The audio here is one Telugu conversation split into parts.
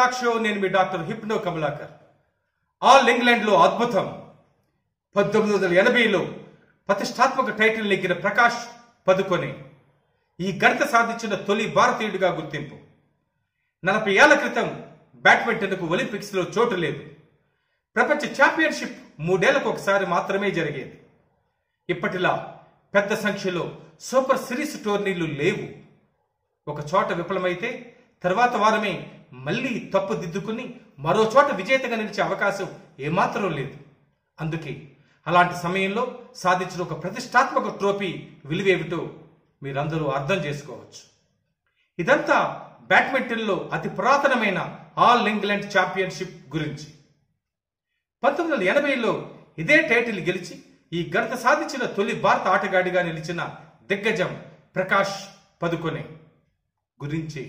టాక్ షో నేను మీ డాక్టర్ హిప్నో కమలాకర్ ఆల్ ఇంగ్లాండ్లో అద్భుతం పంతొమ్మిది వందల ఎనభైలో ప్రతిష్టాత్మక టైటిల్ నెగ్గిన ప్రకాష్ పదుకొని ఈ ఘనత సాధించిన తొలి భారతీయుడిగా గుర్తింపు నలభై ఏళ్ల క్రితం బ్యాడ్మింటన్కు ఒలింపిక్స్లో చోటు లేదు ప్రపంచ ఛాంపియన్షిప్ మూడేళ్లకు ఒకసారి మాత్రమే జరిగేది ఇప్పటిలా పెద్ద సంఖ్యలో సూపర్ సిరీస్ టోర్నీలు లేవు ఒక చోట విఫలమైతే తర్వాత వారమే మళ్ళీ తప్పు దిద్దుకుని మరో చోట విజేతగా నిలిచే అవకాశం ఏమాత్రం లేదు అందుకే అలాంటి సమయంలో సాధించిన ఒక ప్రతిష్టాత్మక ట్రోఫీ విలువేమిటో మీరందరూ అర్థం చేసుకోవచ్చు ఇదంతా బ్యాడ్మింటన్లో అతి పురాతనమైన ఆల్ ఇంగ్లాండ్ ఛాంపియన్షిప్ గురించి పంతొమ్మిది వందల ఎనభైలో ఇదే టైటిల్ గెలిచి ఈ ఘనత సాధించిన తొలి భారత ఆటగాడిగా నిలిచిన దిగ్గజం ప్రకాష్ పదుకొనే గురించి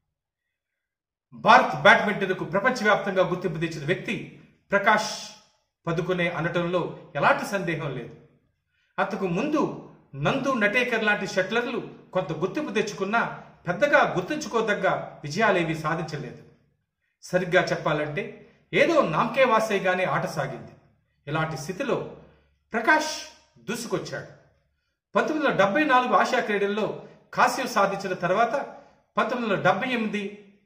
భారత్ బ్యాడ్మింటన్కు ప్రపంచవ్యాప్తంగా గుర్తింపు తెచ్చిన వ్యక్తి ప్రకాష్ పదుకొనే అనటంలో ఎలాంటి సందేహం లేదు అంతకు ముందు నందు నటేకర్ లాంటి షట్లర్లు కొంత గుర్తింపు తెచ్చుకున్నా పెద్దగా గుర్తుంచుకోదగ్గ విజయాలేవి సాధించలేదు సరిగ్గా చెప్పాలంటే ఏదో నామకే వాసేగానే ఆట సాగింది ఇలాంటి స్థితిలో ప్రకాష్ దూసుకొచ్చాడు పంతొమ్మిది వందల డెబ్బై నాలుగు ఆసియా క్రీడల్లో కాశ్యం సాధించిన తర్వాత పంతొమ్మిది వందల డెబ్బై ఎనిమిది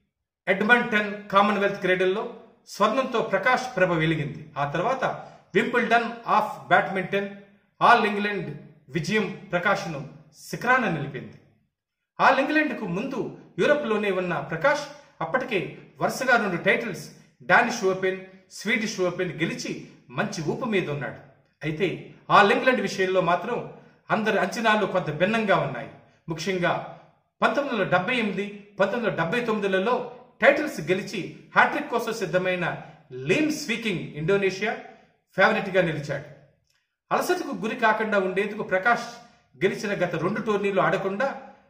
ఎడ్మంటన్ కామన్వెల్త్ క్రీడల్లో స్వర్ణంతో ప్రకాష్ ప్రభ వెలిగింది ఆ తర్వాత Wimbledon of badminton all England విజయం ప్రకాష్ను శిఖరాన నిలిపింది ఆల్ ఇంగ్లాండ్కు ముందు యూరప్లోనే ఉన్న ప్రకాష్ అప్పటికే వరుసగా రెండు titles Danish Open Swedish Open గెలిచి మంచి ఊపు మీద ఉన్నాడు అయితే ఆల్ ఇంగ్లాండ్ విషయంలో మాత్రం అందరి అంచనాలు కొంత భిన్నంగా ఉన్నాయి ముఖ్యంగా పంతొమ్మిది వందల డెబ్బై ఎనిమిది పంతొమ్మిది వందల డెబ్బై తొమ్మిదిలలో టైటిల్స్ గెలిచి హ్యాట్రిక్ కోసం సిద్ధమైన లీమ్ స్పీకింగ్ ఇండోనేషియా ఫేవరెట్ గా నిలిచాడు అలసటకు గురి కాకుండా ఉండేందుకు ప్రకాష్ గెలిచిన గత రెండు టోర్నీలు ఆడకుండా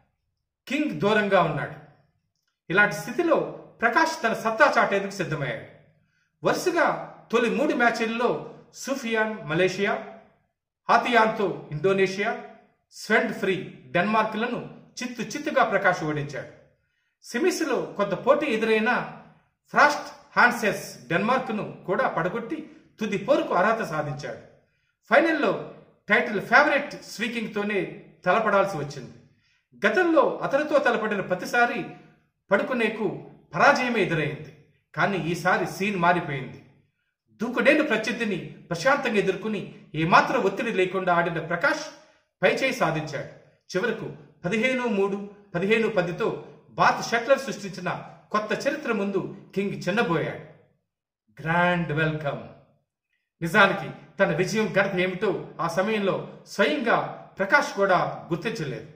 కింగ్ దూరంగా ఉన్నాడు ఇలాంటి స్థితిలో ప్రకాష్ తన సత్తా చాటేందుకు సిద్ధమయ్యాడు వరుసగా తొలి మూడు మ్యాచ్ల్లో సుఫియాన్ మలేషియా హాతియాన్తో ఇండోనేషియా స్వెండ్ ఫ్రీ డెన్మార్క్లను చిత్తు చిత్తుగా ప్రకాష్ ఓడించాడు సెమీస్లో కొంత పోటీ ఎదురైనా ఫ్రాస్ట్ హాన్సెస్ డెన్మార్క్ను కూడా పడగొట్టి తుది పోరుకు అర్హత సాధించాడు ఫైనల్లో టైటిల్ ఫేవరెట్ స్వీకింగ్తోనే తలపడాల్సి వచ్చింది గతంలో అతనితో తలపడిన ప్రతిసారి పడుకునేకు పరాజయమే ఎదురైంది కానీ ఈసారి సీన్ మారిపోయింది దూకుడైన ప్రత్యర్థిని ప్రశాంతంగా ఎదుర్కొని ఏమాత్రం ఒత్తిడి లేకుండా ఆడిన ప్రకాష్ పైచేయి సాధించాడు చివరకు పదిహేను మూడు పదిహేను పదితో భారత షట్లర్ సృష్టించిన కొత్త చరిత్ర ముందు కింగ్ చిన్నబోయాడు గ్రాండ్ వెల్కమ్ నిజానికి తన విజయం ఘనత ఏమిటో ఆ సమయంలో స్వయంగా ప్రకాష్ కూడా గుర్తించలేదు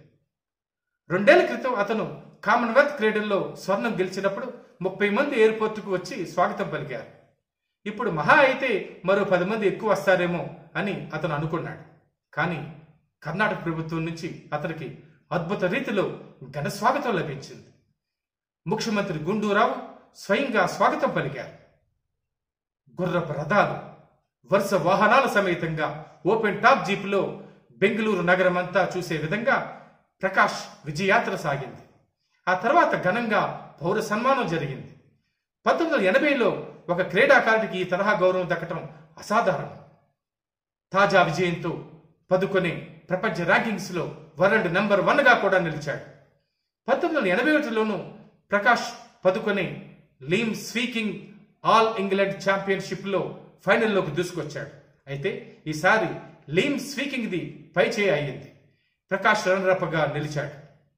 రెండేళ్ల క్రితం అతను కామన్వెల్త్ క్రీడల్లో స్వర్ణం గెలిచినప్పుడు ముప్పై మంది ఎయిర్పోర్టుకు వచ్చి స్వాగతం పలికారు ఇప్పుడు మహా అయితే మరో పది మంది ఎక్కువ వస్తారేమో అని అతను అనుకున్నాడు కానీ కర్ణాటక ప్రభుత్వం నుంచి అతనికి అద్భుత రీతిలో ఘన స్వాగతం లభించింది ముఖ్యమంత్రి గుండూరావు స్వయంగా స్వాగతం పలికారు గుర్రపు రథాలు వరుస వాహనాల సమేతంగా ఓపెన్ టాప్ జీపులో బెంగళూరు నగరం అంతా చూసే విధంగా ప్రకాష్ విజయయాత్ర సాగింది ఆ తర్వాత ఘనంగా పౌర సన్మానం జరిగింది పంతొమ్మిది వందల ఎనభైలో ఒక క్రీడాకారుడికి ఈ తరహా గౌరవం దక్కటం అసాధారణం తాజా విజయంతో పదుకొని ప్రపంచ ర్యాంకింగ్స్ లో వరల్డ్ నెంబర్ వన్ గా కూడా నిలిచాడు పంతొమ్మిది వందల ఎనభై ఒకటిలోనూ Prakash Padukone Liem Swie King all England championship లో ఫైనల్లోకి దూసుకొచ్చాడు అయితే ఈసారి లీమ్ స్పీకింగ్ ది పై చేయి అయ్యింది ప్రకాష్ రన్నరప్ గా నిలిచాడు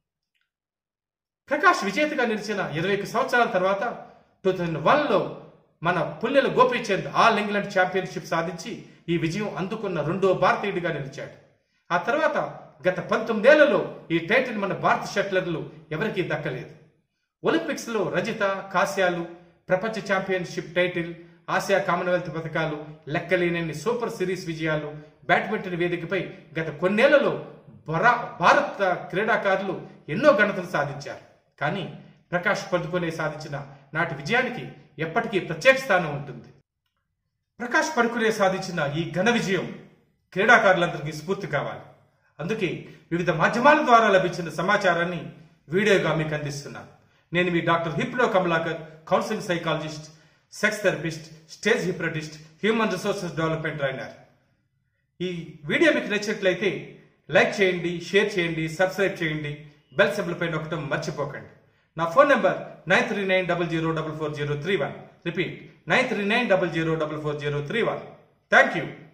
ప్రకాష్ విజేతగా నిలిచిన ఇరవై ఒక్క సంవత్సరాల తర్వాత టూ థౌజండ్ వన్లో మన Pullela Gopichand all England championship సాధించి ఈ విజయం అందుకున్న రెండో భారతీయుడిగా నిలిచాడు ఆ తర్వాత గత పంతొమ్మిదేళ్లలో ఈ టైటిల్ మన భారత షట్లర్లు ఎవరికీ దక్కలేదు ఒలింపిక్స్ లో రజిత కాస్యాలు ప్రపంచ ఛాంపియన్షిప్ టైటిల్ ఆసియా కామన్వెల్త్ పథకాలు లెక్కలేనన్ని సూపర్ సిరీస్ విజయాలు బ్యాడ్మింటన్ వేదికపై గత కొన్నేళ్లలో బరా భారత క్రీడాకారులు ఎన్నో ఘనతలు సాధించారు కానీ ప్రకాష్ పదుకొనే సాధించిన నాటి విజయానికి ఎప్పటికీ ప్రత్యేక స్థానం ఉంటుంది ప్రకాష్ పడుకునే సాధించిన ఈ ఘన విజయం క్రీడాకారులందరికీ స్ఫూర్తి కావాలి అందుకే వివిధ మాధ్యమాల ద్వారా లభించిన సమాచారాన్ని వీడియోగా మీకు అందిస్తున్నాను నేను మీ doctor hypno Kamalakar counselling psychologist sex therapist stage hypnotist human resources development trainer ఈ వీడియో మీకు నచ్చినట్లయితే లైక్ చేయండి షేర్ చేయండి సబ్స్క్రైబ్ చేయండి బెల్ సింబల్ పైన ఒకటం మర్చిపోకండి నా phone number nine three nine double zero double four zero three one repeat nine three nine double zero double four zero three one thank you